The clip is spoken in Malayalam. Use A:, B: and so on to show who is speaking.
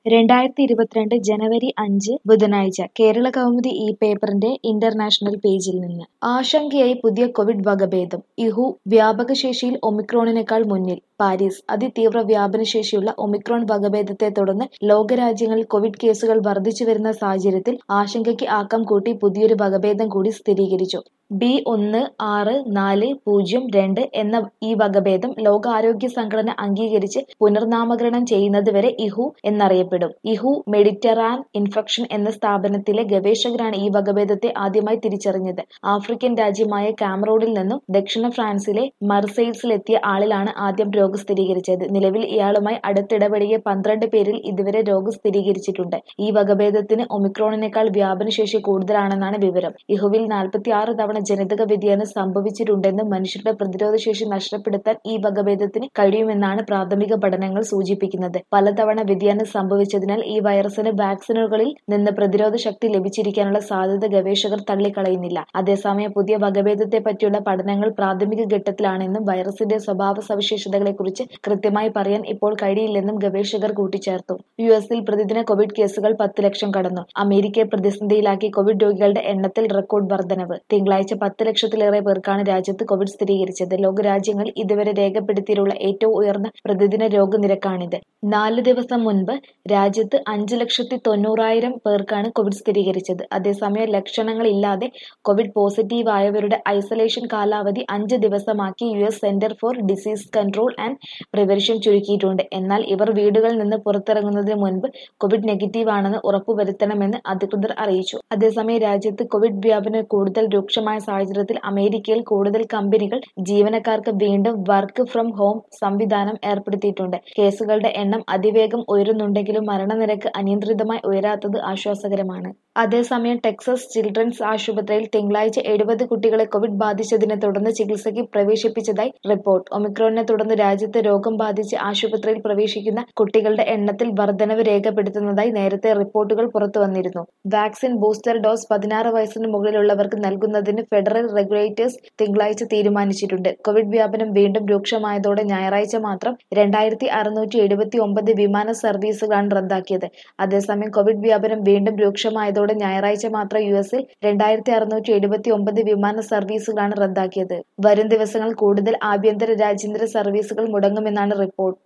A: രണ്ടായിരത്തി ഇരുപത്തിരണ്ട് ജനുവരി അഞ്ച് ബുധനാഴ്ച കേരള കൗമുദി ഈ പേപ്പറിന്റെ ഇന്റർനാഷണൽ പേജിൽ നിന്ന് ആശങ്കയായി പുതിയ കോവിഡ് വകഭേദം ഇഹു വ്യാപകശേഷിയിൽ ഒമിക്രോണിനേക്കാൾ മുന്നിൽ പാരീസ് അതിതീവ്ര വ്യാപനശേഷിയുള്ള ഒമിക്രോൺ വകഭേദത്തെ തുടർന്ന് ലോകരാജ്യങ്ങളിൽ കോവിഡ് കേസുകൾ വർദ്ധിച്ചുവരുന്ന സാഹചര്യത്തിൽ ആശങ്കയ്ക്ക് ആക്കം കൂട്ടി പുതിയൊരു വകഭേദം കൂടി സ്ഥിരീകരിച്ചു ബി ഒന്ന് ആറ് നാല് പൂജ്യം രണ്ട് എന്ന ഈ വകഭേദം ലോകാരോഗ്യ സംഘടന അംഗീകരിച്ച് പുനർനാമകരണം ചെയ്യുന്നതുവരെ ഇഹു എന്നറിയപ്പെടും ഇഹു മെഡിറ്ററാൻ ഇൻഫെക്ഷൻ എന്ന സ്ഥാപനത്തിലെ ഗവേഷകരാണ് ഈ വകഭേദത്തെ ആദ്യമായി തിരിച്ചറിഞ്ഞത് ആഫ്രിക്കൻ രാജ്യമായ കാമറൂണിൽ നിന്നും ദക്ഷിണ ഫ്രാൻസിലെ മർസെയ്സിലെത്തിയ ആളിലാണ് ആദ്യം രോഗം സ്ഥിരീകരിച്ചത് നിലവിൽ ഇയാളുമായി അടുത്തിടപഴകിയ പന്ത്രണ്ട് പേരിൽ ഇതുവരെ രോഗം സ്ഥിരീകരിച്ചിട്ടുണ്ട് ഈ വകഭേദത്തിന് ഒമിക്രോണിനേക്കാൾ വ്യാപനശേഷി കൂടുതലാണെന്നാണ് വിവരം ഇഹുവിൽ നാൽപ്പത്തിയാറ് തവണ ജനിതക വ്യതിയാനം സംഭവിച്ചിട്ടുണ്ടെന്നും മനുഷ്യരുടെ പ്രതിരോധശേഷി നഷ്ടപ്പെടുത്താൻ ഈ വകഭേദത്തിന് കഴിയുമെന്നാണ് പ്രാഥമിക പഠനങ്ങൾ സൂചിപ്പിക്കുന്നത് പലതവണ വ്യതിയാനം സംഭവിച്ചതിനാൽ ഈ വൈറസിന് വാക്സിനുകളിൽ നിന്ന് പ്രതിരോധ ശക്തി ലഭിച്ചിരിക്കാനുള്ള സാധ്യത ഗവേഷകർ തള്ളിക്കളയുന്നില്ല അതേസമയം പുതിയ വകഭേദത്തെ പറ്റിയുള്ള പഠനങ്ങൾ പ്രാഥമിക ഘട്ടത്തിലാണെന്നും വൈറസിന്റെ സ്വഭാവ സവിശേഷതകളെക്കുറിച്ച് കൃത്യമായി പറയാൻ ഇപ്പോൾ കഴിയില്ലെന്നും ഗവേഷകർ കൂട്ടിച്ചേർത്തു യു എസിൽ പ്രതിദിന കോവിഡ് കേസുകൾ പത്ത് ലക്ഷം കടന്നു അമേരിക്കയെ പ്രതിസന്ധിയിലാക്കി കോവിഡ് രോഗികളുടെ എണ്ണത്തിൽ റെക്കോർഡ് വർധനവ് തിങ്കളാഴ്ച പത്ത് ലക്ഷത്തിലേറെ പേർക്കാണ് രാജ്യത്ത് കോവിഡ് സ്ഥിരീകരിച്ചത് ലോകരാജ്യങ്ങളിൽ ഇതുവരെ രേഖപ്പെടുത്തിയിട്ടുള്ള ഏറ്റവും ഉയർന്ന പ്രതിദിന രോഗനിരക്കാണിത് നാല് ദിവസം മുൻപ് രാജ്യത്ത് അഞ്ച് ലക്ഷത്തി തൊണ്ണൂറായിരം പേർക്കാണ് കോവിഡ് സ്ഥിരീകരിച്ചത് അതേസമയം ലക്ഷണങ്ങളില്ലാതെ കോവിഡ് പോസിറ്റീവ് ആയവരുടെ ഐസൊലേഷൻ കാലാവധി അഞ്ച് ദിവസമാക്കി U S centre for disease control and prevention ചുരുക്കിയിട്ടുണ്ട് എന്നാൽ ഇവർ വീടുകളിൽ നിന്ന് പുറത്തിറങ്ങുന്നതിന് മുൻപ് കോവിഡ് നെഗറ്റീവ് ആണെന്ന് ഉറപ്പുവരുത്തണമെന്ന് അധികൃതർ അറിയിച്ചു അതേസമയം രാജ്യത്ത് കോവിഡ് വ്യാപനം കൂടുതൽ രൂക്ഷമായ സാഹചര്യത്തിൽ അമേരിക്കയിൽ കൂടുതൽ കമ്പനികൾ ജീവനക്കാർക്ക് വീണ്ടും വർക്ക് ഫ്രം ഹോം സംവിധാനം ഏർപ്പെടുത്തിയിട്ടുണ്ട് കേസുകളുടെ എണ്ണം അതിവേഗം ഉയരുന്നുണ്ടെങ്കിലും മരണനിരക്ക് അനിയന്ത്രിതമായി ഉയരാത്തത് ആശ്വാസകരമാണ് അതേസമയം ടെക്സസ് ചിൽഡ്രൻസ് ആശുപത്രിയിൽ തിങ്കളാഴ്ച എഴുപത് കുട്ടികളെ കോവിഡ് ബാധിച്ചതിനെ തുടർന്ന് ചികിത്സയ്ക്ക് പ്രവേശിപ്പിച്ചതായി റിപ്പോർട്ട് ഒമിക്രോണിനെ തുടർന്ന് രാജ്യത്ത് രോഗം ബാധിച്ച് ആശുപത്രിയിൽ പ്രവേശിക്കുന്ന കുട്ടികളുടെ എണ്ണത്തിൽ വർധനവ് രേഖപ്പെടുത്തുന്നതായി നേരത്തെ റിപ്പോർട്ടുകൾ പുറത്തുവന്നിരുന്നു വാക്സിൻ ബൂസ്റ്റർ ഡോസ് പതിനാറ് വയസ്സിന് മുകളിലുള്ളവർക്ക് നൽകുന്നതിന് ഫെഡറൽ റെഗുലേറ്റേഴ്സ് തിങ്കളാഴ്ച തീരുമാനിച്ചിട്ടുണ്ട് കോവിഡ് വ്യാപനം വീണ്ടും രൂക്ഷമായതോടെ ഞായറാഴ്ച മാത്രം രണ്ടായിരത്തി അറുന്നൂറ്റി എഴുപത്തി ഒമ്പത് വിമാന സർവീസുകളാണ് റദ്ദാക്കിയത് അതേസമയം കോവിഡ് വ്യാപനം വീണ്ടും രൂക്ഷമായതോടെ ഞായറാഴ്ച മാത്രം യു എസിൽ രണ്ടായിരത്തി അറുന്നൂറ്റി എഴുപത്തി ഒമ്പത് വിമാന സർവീസുകളാണ് റദ്ദാക്കിയത് വരും ദിവസങ്ങൾ കൂടുതൽ ആഭ്യന്തര രാജ്യാന്തര സർവീസുകൾ മുടങ്ങുമെന്നാണ് റിപ്പോർട്ട്